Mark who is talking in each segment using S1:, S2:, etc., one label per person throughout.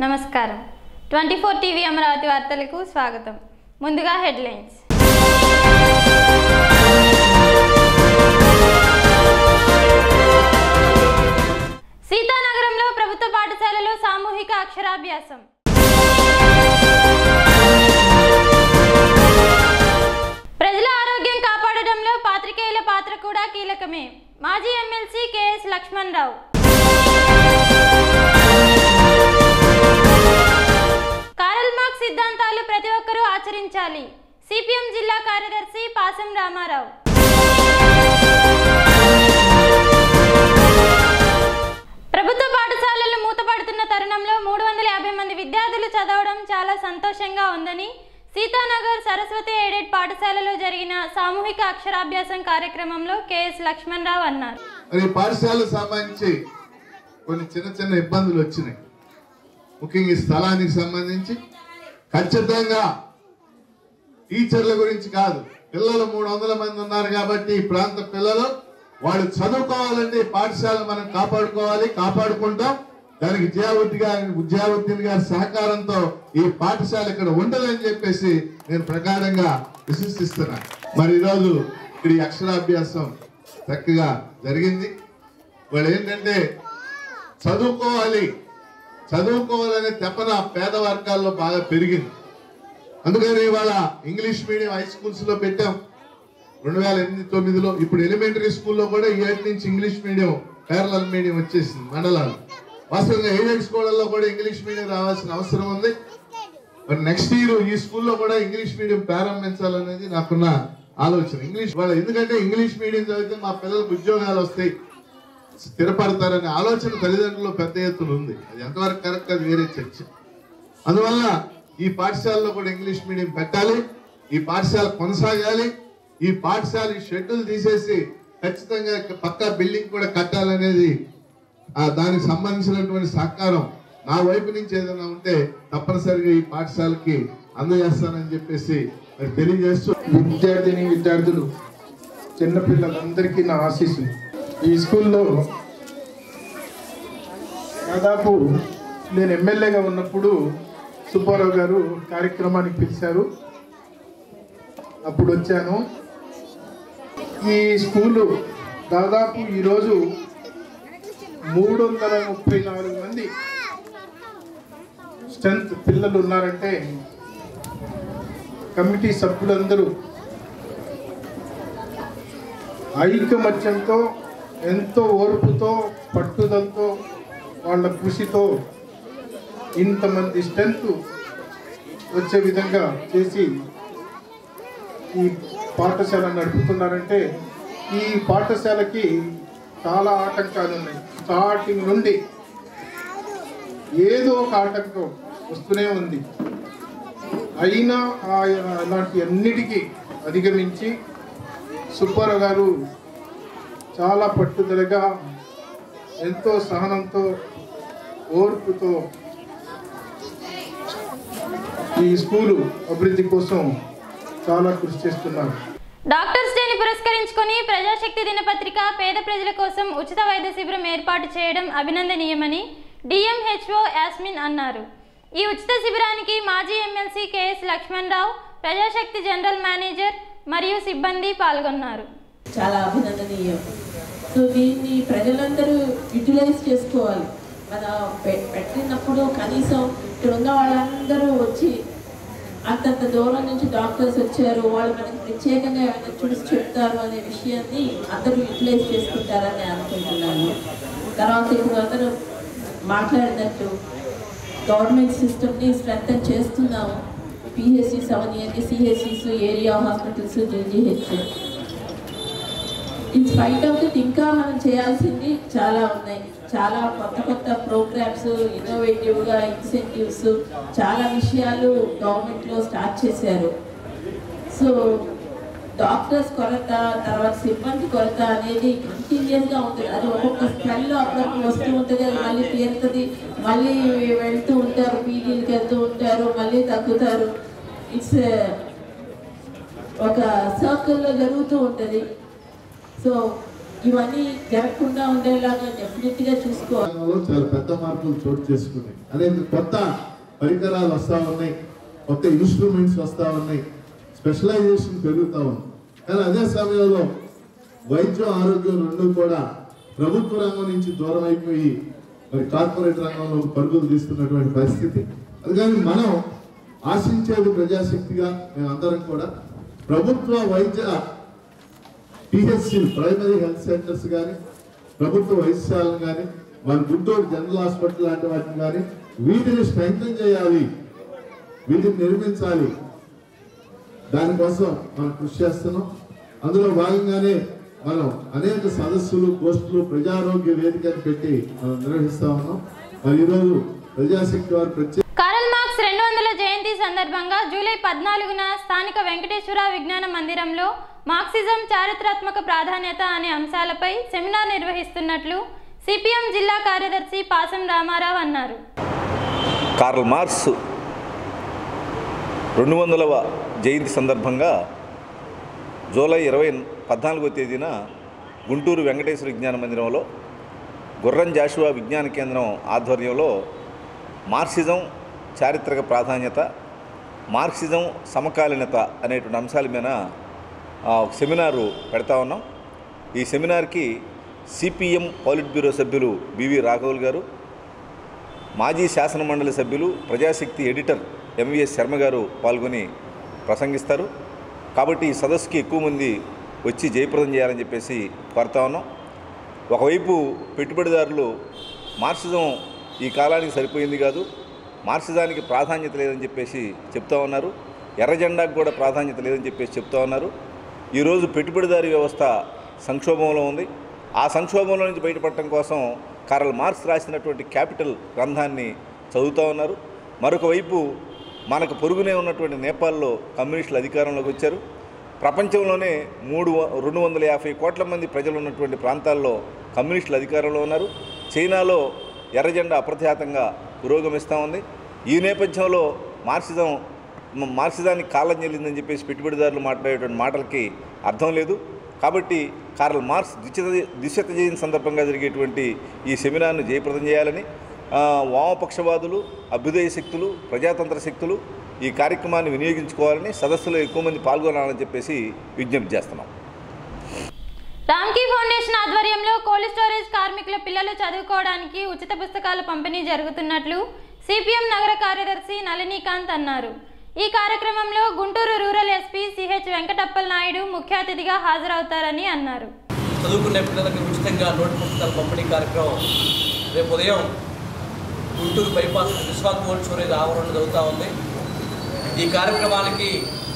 S1: నమస్కారం twenty four TV Amaravati వార్తలకు స్వాగతం ముందుగా హెడ్లైన్స్ సీతానగరంలో ప్రభుత్వ పాఠశాలలో సామూహిక అక్షరాభ్యాసం ప్రజల ఆరోగ్యం కాపాడడంలో పాత్రికేయుల పాత్ర కూడా కీలకమే మాజీ MLC KS Lakshman Rao Karl Marx సిద్ధాంతాలు ప్రతి ఒక్కరూ ఆచరించాలి సిపిఎం జిల్లా కార్యదర్శి పాసం రామారావు ప్రభుత్వ పాఠశాలలు మూతపడుతున్న తరుణంలో మూడు వందల యాభై మంది విద్యార్థులు చదవడం చాలా సంతోషంగా ఉందని సీతానగర్ సరస్వతి ఎయిడెడ్ పాఠశాలలో జరిగిన సామూహిక అక్షరాభ్యాసం కార్యక్రమంలో కెఎస్ లక్ష్మణ్ రావు అన్నారు
S2: మరి పాఠశాలకు సంబంధించి కొన్ని చిన్న చిన్న ఇబ్బందులు వచ్చినాయి ముఖ్యంగా ఈ స్థలానికి సంబంధించి ఖచ్చితంగా టీచర్ల గురించి కాదు పిల్లలు మూడు వందల మంది ఉన్నారు కాబట్టి ఈ ప్రాంత పిల్లలు వాళ్ళు చదువుకోవాలంటే ఈ పాఠశాల మనం కాపాడుకోవాలి కాపాడుకుంటాం దానికి విద్యావృత్తి గారి విద్యావృత్తిని గారి సహకారంతో ఈ పాఠశాల ఇక్కడ ఉండదని చెప్పేసి నేను ప్రకారంగా విశ్వసిస్తున్నా మరి ఈరోజు ఇక్కడ ఈ అక్షరాభ్యాసం చక్కగా జరిగింది వాళ్ళు ఏంటంటే చదువుకోవాలి చదువుకోవాలనే తపన పేద వర్గాల్లో బాగా పెరిగింది అందుకని ఇవాళ ఇంగ్లీష్ మీడియం హై స్కూల్స్ లో పెట్టాం రెండు వేల ఎనిమిది తొమ్మిదిలో ఇప్పుడు ఎలిమెంటరీ స్కూల్లో కూడా ఈ ఏటి నుంచి ఇంగ్లీష్ మీడియం పేరలల్ మీడియం వచ్చేసింది మండలాలు వాస్తవంగా ఎయిడెడ్ స్కూళ్ళల్లో కూడా ఇంగ్లీష్ మీడియం రావాల్సిన అవసరం ఉంది మరి నెక్స్ట్ ఇయర్ ఈ స్కూల్లో కూడా ఇంగ్లీష్ మీడియం ప్రారంభించాలనేది నాకున్న ఆలోచన ఇంగ్లీష్ వాళ్ళ ఎందుకంటే ఇంగ్లీష్ మీడియం చదివితే మా పిల్లలకు ఉద్యోగాలు వస్తాయి స్థిరపడతారనే ఆలోచన తల్లిదండ్రులు పెద్ద ఎత్తున ఉంది అది ఎంతవరకు కరెక్ట్ అది వేరే చర్చ అందువల్ల ఈ పాఠశాలలో కూడా ఇంగ్లీష్ మీడియం పెట్టాలి ఈ పాఠశాల కొనసాగాలి ఈ పాఠశాల షెడ్యూల్ తీసేసి ఖచ్చితంగా పక్కా బిల్డింగ్ కూడా కట్టాలనేది ఆ దానికి సంబంధించినటువంటి సహకారం నా వైపు నుంచి ఏదైనా ఉంటే తప్పనిసరిగా ఈ పాఠశాలకి అందజేస్తానని చెప్పేసి మరి తెలియజేస్తూ
S3: విద్యార్థిని విద్యార్థులు చిన్నపిల్లలందరికీ నా ఆశీస్సులు ఈ స్కూల్లో దాదాపు నేను ఎమ్మెల్యేగా ఉన్నప్పుడు సుబ్బారావు గారు కార్యక్రమానికి పిలిచారు అప్పుడు వచ్చాను ఈ స్కూలు దాదాపు ఈరోజు మూడు వందల ముప్పై నాలుగు మంది స్ట్రెంత్ పిల్లలు ఉన్నారంటే కమిటీ సభ్యులందరూ ఐకమత్యంతో ఎంతో ఓర్పుతో పట్టుదలతో వాళ్ళ కృషితో ఇంతమంది స్ట్రెంత్ వచ్చే విధంగా చేసి ఈ పాఠశాల నడుపుతున్నారంటే ఈ పాఠశాలకి చాలా ఆటంకాలు ఉన్నాయి స్టార్టింగ్ నుండి ఏదో ఒక ఆటంకం వస్తూనే ఉంది అయినా ఆ అలాంటి అన్నిటికీ అధిగమించి సుబ్బారావు గారు చాలా పట్టుదలగా ఎంతో సహనంతో ఓర్పుతో ఈ స్కూలు అభివృద్ధి కోసం చాలా కృషి చేస్తున్నారు
S1: డాక్టర్స్ డేని పురస్కరించుకొని ప్రజాశక్తి దినపత్రిక పేద ప్రజల కోసం ఉచిత వైద్య శిబిరం ఏర్పాటు చేయడం అభినందనీయమని డిఎంహెచ్ఓ యాస్మిన్ అన్నారు ఈ ఉచిత శిబిరానికి మాజీ MLC KS Lakshman Rao Prajasakti general manager మరియు సిబ్బంది పాల్గొన్నారు
S4: చాలా అభినందనీయం సో దీన్ని ప్రజలందరూ యూటిలైజ్ చేసుకోవాలి మన పె- పెట్టినప్పుడు కనీసం ఇక్కడ ఉన్న వాళ్ళందరూ వచ్చి అంతంత దూరం నుంచి డాక్టర్స్ వచ్చారు వాళ్ళు మనకి ప్రత్యేకంగా ఏమైనా చూసి చెప్తారు అనే విషయాన్ని అందరూ యూటిలైజ్ చేసుకుంటారని అనుకుంటున్నాను తర్వాత ఇప్పుడు అందరూ మాట్లాడినట్టు గవర్నమెంట్ సిస్టమ్ని స్ట్రెంగ్ చేస్తున్నాము పిహెచ్సి సెవెన్ ఇయర్కి సిహెచ్సిస్ area hospitals GGH in spite of it ఇంకా మనం చేయాల్సింది చాలా ఉన్నాయి చాలా కొత్త కొత్త ప్రోగ్రామ్స్ ఇన్నోవేటివ్గా ఇన్సెంటివ్స్ చాలా విషయాలు గవర్నమెంట్లో స్టార్ట్ చేశారు సో డాక్టర్స్ కొరత తర్వాత సిబ్బంది కొరత అనేది కంటిన్యూస్గా ఉంటుంది అది ఒక్కొక్క స్పెల్లో అప్పుడప్పుడు వస్తూ ఉంటుంది అది మళ్ళీ తీరుతుంది మళ్ళీ వెళ్తూ ఉంటారు పీజీలకి వెళ్తూ ఉంటారు మళ్ళీ తగ్గుతారు ఇట్స్ ఒక సర్కిల్లో జరుగుతూ ఉంటుంది సో ఇవన్నీ జరగకుండా ఉండేలాగా డెఫినెట్గా చూసుకోవాలి
S2: రంగంలో చాలా పెద్ద మార్పులు చోటు చేసుకున్నాయి అనేక కొత్త పరికరాలు వస్తా ఉన్నాయి కొత్త ఇన్స్ట్రుమెంట్స్ వస్తా ఉన్నాయి స్పెషలైజేషన్ పెరుగుతా ఉంది కానీ అదే సమయంలో వైద్యం ఆరోగ్యం రెండు కూడా ప్రభుత్వ రంగం నుంచి దూరం అయిపోయి మరి కార్పొరేట్ రంగంలో పరుగులు తీస్తున్నటువంటి పరిస్థితి అది కానీ మనం ఆశించేది ప్రజాశక్తిగా మేమందరం కూడా ప్రభుత్వ వైద్య పిహెచ్సి ప్రైమరీ హెల్త్ సెంటర్స్ కానీ ప్రభుత్వ వైద్యశాలను కానీ మన గుంటూరు జనరల్ హాస్పిటల్ లాంటి వాటిని కానీ వీటిని స్ట్రెంగ్తన్ చేయాలి వీటిని నిర్మించాలి దానికోసం మనం కృషి చేస్తున్నాం అందులో భాగంగానే మనం అనేక సదస్సులు పోస్టులు ప్రజారోగ్య వేదికను పెట్టి మనం నిర్వహిస్తా ఉన్నాం మరి ఈరోజు ప్రజాశక్తి వారు ప్రత్యేక
S1: కారల్ మార్క్స్ రెండు వందల జయంతి సందర్భంగా జూలై పద్నాలుగున స్థానిక వెంకటేశ్వర విజ్ఞాన మందిరంలో మార్క్సిజం చారిత్రాత్మక ప్రాధాన్యత అనే అంశాలపై సెమినార్ నిర్వహిస్తున్నట్లు సిపిఎం జిల్లా కార్యదర్శి పాసం రామారావు అన్నారు
S5: కార్ల్ మార్క్స్ రెండు వందలవ జయంతి సందర్భంగా జూలై ఇరవై పద్నాలుగో తేదీన గుంటూరు వెంకటేశ్వర విజ్ఞాన మందిరంలో గుర్రం జాషువా విజ్ఞాన కేంద్రం ఆధ్వర్యంలో మార్క్సిజం చారిత్రక ప్రాధాన్యత మార్క్సిజం సమకాలీనత అనేటువంటి అంశాల మీద ఆ, ఒక సెమినారు పెడతా ఉన్నాం ఈ సెమినార్కి సిపిఎం పాలిట్ బ్యూరో సభ్యులు బివి రాఘవుల్ గారు మాజీ శాసన మండలి సభ్యులు ప్రజాశక్తి ఎడిటర్ ఎంవిఎస్ శర్మ గారు పాల్గొని ప్రసంగిస్తారు కాబట్టి ఈ సదస్సుకి ఎక్కువ మంది వచ్చి జయప్రదం చేయాలని చెప్పేసి కోరుతా ఉన్నాం ఒకవైపు పెట్టుబడిదారులు మార్క్సిజం ఈ కాలానికి సరిపోయింది కాదు మార్క్సిజానికి ప్రాధాన్యత లేదని చెప్పేసి చెప్తా ఉన్నారు ఎర్ర జెండాకు కూడా ప్రాధాన్యత లేదని చెప్పేసి చెప్తా ఉన్నారు ఈరోజు పెట్టుబడిదారీ వ్యవస్థ సంక్షోభంలో ఉంది ఆ సంక్షోభంలో నుంచి బయటపడటం కోసం కార్ల్ మార్క్స్ రాసినటువంటి క్యాపిటల్ గ్రంథాన్ని చదువుతూ ఉన్నారు మరొక వైపు మనకు పొరుగునే ఉన్నటువంటి నేపాల్లో కమ్యూనిస్టులు అధికారంలోకి వచ్చారు ప్రపంచంలోనే మూడు వ- రెండు వందల యాభై కోట్ల మంది ప్రజలు ఉన్నటువంటి ప్రాంతాల్లో కమ్యూనిస్టులు అధికారంలో ఉన్నారు చైనాలో ఎర్రజెండా అప్రఖ్యాతంగా పురోగమిస్తూ ఉంది ఈ నేపథ్యంలో మార్క్సిజం మ- మార్క్సిజానికి కాలం చెల్లిందని చెప్పేసి పెట్టుబడిదారులు మాట్లాడేటువంటి మాటలకి అర్థం లేదు కాబట్టి కార్ల్ మార్క్స్ ద్విశత ద్విశత జయంతి సందర్భంగా జరిగేటువంటి ఈ సెమినార్ను జయప్రదం చేయాలని ఆ, వామపక్షవాదులు అభ్యుదయ శక్తులు ప్రజాతంత్ర శక్తులు ఈ కార్యక్రమాన్ని వినియోగించుకోవాలని సదస్సులో ఎక్కువ మంది పాల్గొనాలని చెప్పేసి విజ్ఞప్తి చేస్తున్నాం
S1: రామ్కీ ఫౌండేషన్ ఆధ్వర్యంలో కోల్డ్ స్టోరేజ్ కార్మికుల పిల్లలు చదువుకోవడానికి ఉచిత పుస్తకాల పంపిణీ జరుగుతున్నట్లు సిపిఎం నగర కార్యదర్శి నళినీకాంత్ అన్నారు ఈ కార్యక్రమంలో Guntur rural SP CH Venkatappala Naidu ముఖ్య అతిథిగా హాజరవుతారని అన్నారు
S6: చదువుకునే పిల్లలకు ఉచితంగా నోట్ పుస్తకాల పంపిణీ కార్యక్రమం రేపు ఉదయం Guntur bypass Vishwa cold storage ఆవరణ జరుగుతూ ఉంది ఈ కార్యక్రమానికి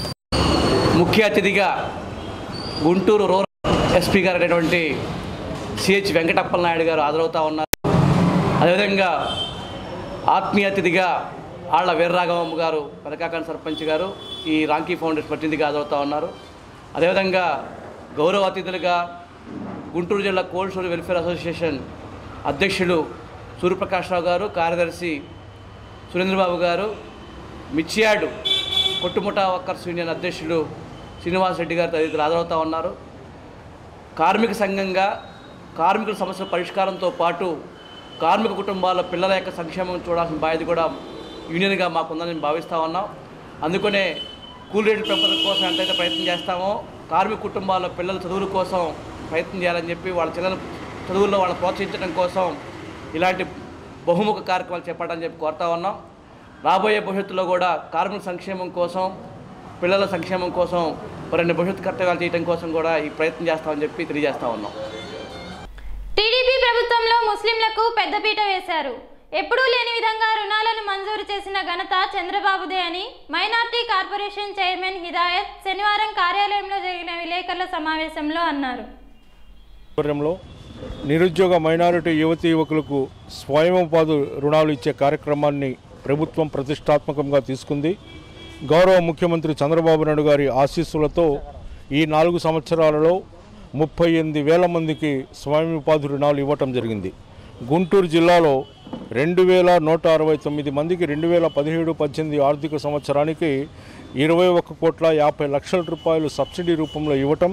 S6: ముఖ్య అతిథిగా గుంటూరు రూరల్ ఎస్పీ గారు అయినటువంటి సిహెచ్ వెంకటప్పల నాయుడు గారు హాజరవుతూ ఉన్నారు అదేవిధంగా ఆత్మీయ అతిథిగా ఆళ్ల వీర్రాఘవమ్మ గారు పెదకాకాని సర్పంచ్ గారు ఈ రాంకీ ఫౌండేషన్ ప్రతినిధిగా హాజరవుతూ ఉన్నారు అదేవిధంగా గౌరవ అతిథులుగా గుంటూరు జిల్లా కోల్డ్ స్టోరేజ్ వెల్ఫేర్ అసోసియేషన్ అధ్యక్షులు సూర్యప్రకాశ్రావు గారు కార్యదర్శి సురేంద్రబాబు గారు మిర్చియాడు కొట్టుముఠా వర్కర్స్ యూనియన్ అధ్యక్షులు శ్రీనివాస్ రెడ్డి గారు తదితరులు హాజరవుతూ ఉన్నారు కార్మిక సంఘంగా కార్మికుల సమస్యల పరిష్కారంతో పాటు కార్మిక కుటుంబాల పిల్లల యొక్క సంక్షేమం చూడాల్సిన బాధ్యత కూడా యూనియన్గా మాకుందని మేము భావిస్తూ ఉన్నాం అందుకనే కూల్ రేట్ల పెంపకం కోసం ఎంతైతే ప్రయత్నం చేస్తామో కార్మిక కుటుంబాల పిల్లల చదువుల కోసం ప్రయత్నం చేయాలని చెప్పి వాళ్ళ చిన్న చదువుల్లో వాళ్ళని ప్రోత్సహించడం కోసం ఇలాంటి బహుముఖ కార్యక్రమాలు చేపట్టాలని చెప్పి కోరుతా ఉన్నాం రాబోయే భవిష్యత్తులో కూడా కార్మిక సంక్షేమం కోసం పిల్లల సంక్షేమం కోసం మరిన్ని భవిష్యత్తు కర్తవ్యాలు చేయడం కోసం కూడా ఈ ప్రయత్నం చేస్తామని చెప్పి తెలియజేస్తా ఉన్నాం
S1: టీడీపీ ప్రభుత్వంలో ముస్లింలకు పెద్దపీట వేశారు ఎప్పుడూ లేని విధంగా రుణాలను మంజూరు చేసిన ఘనత చంద్రబాబుదే అని మైనార్టీ కార్పొరేషన్ చైర్మన్ హిదాయత్ శనివారం కార్యాలయంలో జరిగిన విలేకరుల సమావేశంలో అన్నారు
S3: ఆధ్వర్యంలో నిరుద్యోగ మైనారిటీ యువతి యువకులకు స్వయం ఉపాధి రుణాలు ఇచ్చే కార్యక్రమాన్ని ప్రభుత్వం ప్రతిష్టాత్మకంగా తీసుకుంది గౌరవ ముఖ్యమంత్రి చంద్రబాబు నాయుడు గారి ఆశీస్సులతో ఈ నాలుగు సంవత్సరాలలో ముప్పై ఎనిమిది వేల మందికి స్వయం ఉపాధి రుణాలు ఇవ్వటం జరిగింది గుంటూరు జిల్లాలో రెండు వేల నూట అరవై తొమ్మిది మందికి రెండు వేల పదిహేడు పద్దెనిమిది ఆర్థిక సంవత్సరానికి ఇరవై ఒక్క కోట్ల యాభై లక్షల రూపాయలు సబ్సిడీ రూపంలో ఇవ్వటం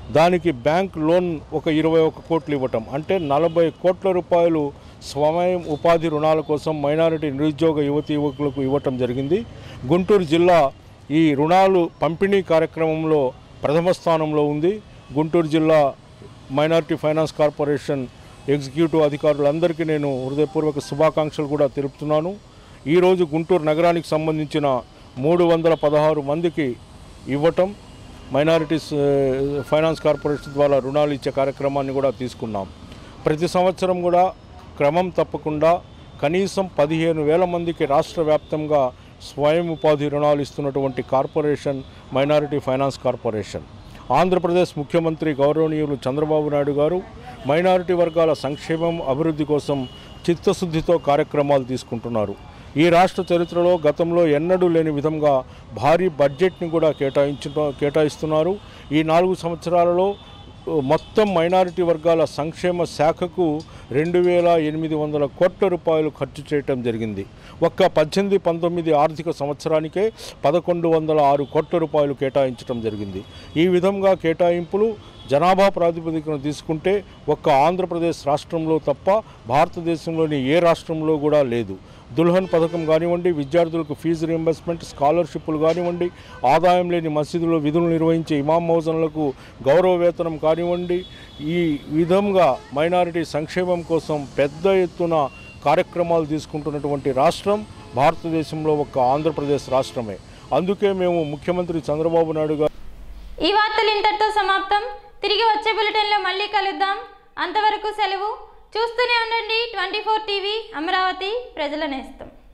S3: దానికి బ్యాంక్ లోన్ ఒక ఇరవై ఒక కోట్లు ఇవ్వటం అంటే నలభై కోట్ల రూపాయలు స్వయం ఉపాధి రుణాల కోసం మైనారిటీ నిరుద్యోగ యువతి యువకులకు ఇవ్వటం జరిగింది గుంటూరు జిల్లా ఈ రుణాలు పంపిణీ కార్యక్రమంలో ప్రథమ స్థానంలో ఉంది గుంటూరు జిల్లా మైనారిటీ ఫైనాన్స్ కార్పొరేషన్ ఎగ్జిక్యూటివ్ అధికారులందరికీ నేను హృదయపూర్వక శుభాకాంక్షలు కూడా తెలుపుతున్నాను ఈరోజు గుంటూరు నగరానికి సంబంధించిన మూడు వందల పదహారు మందికి ఇవ్వటం మైనారిటీస్ ఆ, ఫైనాన్స్ కార్పొరేషన్ ద్వారా రుణాలు ఇచ్చే కార్యక్రమాన్ని కూడా తీసుకున్నాం ప్రతి సంవత్సరం కూడా క్రమం తప్పకుండా కనీసం పదిహేను వేల మందికి రాష్ట్ర వ్యాప్తంగా స్వయం ఉపాధి రుణాలు ఇస్తున్నటువంటి corporation minority finance corporation Andhra Pradesh ముఖ్యమంత్రి గౌరవనీయులు చంద్రబాబు నాయుడు గారు మైనారిటీ వర్గాల సంక్షేమం అభివృద్ధి కోసం చిత్తశుద్ధితో కార్యక్రమాలు తీసుకుంటున్నారు ఈ రాష్ట్ర చరిత్రలో గతంలో ఎన్నడూ లేని విధంగా భారీ బడ్జెట్ని కూడా కేటాయించు కేటాయిస్తున్నారు ఈ నాలుగు సంవత్సరాలలో మొత్తం మైనారిటీ వర్గాల సంక్షేమ శాఖకు రెండు వేల ఎనిమిది వందల కోట్ల రూపాయలు ఖర్చు చేయటం జరిగింది ఒక్క పద్దెనిమిది పంతొమ్మిది ఆర్థిక సంవత్సరానికే పదకొండు వందల ఆరు కోట్ల రూపాయలు కేటాయించడం జరిగింది ఈ విధంగా కేటాయింపులు జనాభా ప్రాతిపదికన తీసుకుంటే ఒక్క ఆంధ్రప్రదేశ్ రాష్ట్రంలో తప్ప భారతదేశంలోని ఏ రాష్ట్రంలో కూడా లేదు దుల్హన్ పథకం కానివ్వండి విద్యార్థులకు ఫీజు రియంబర్స్మెంట్ స్కాలర్షిప్లు కానివ్వండి ఆదాయం లేని మసీదులో విధులు నిర్వహించే ఇమాం మౌజన్లకు గౌరవ వేతనం కానివ్వండి ఈ విధంగా మైనారిటీ సంక్షేమం కోసం పెద్ద ఎత్తున కార్యక్రమాలు తీసుకుంటున్నటువంటి రాష్ట్రం భారతదేశంలో ఒక్క ఆంధ్రప్రదేశ్ రాష్ట్రమే అందుకే మేము ముఖ్యమంత్రి చంద్రబాబు నాయుడు గారు
S1: ఈ వార్తలు ఇంతటితో సమాప్తం తిరిగి వచ్చే బులెటిన్లో మళ్ళీ కలుద్దాం అంతవరకు సెలవు చూస్తూనే ఉండండి ట్వంటీ ఫోర్ టీవీ అమరావతి ప్రజల నేస్తం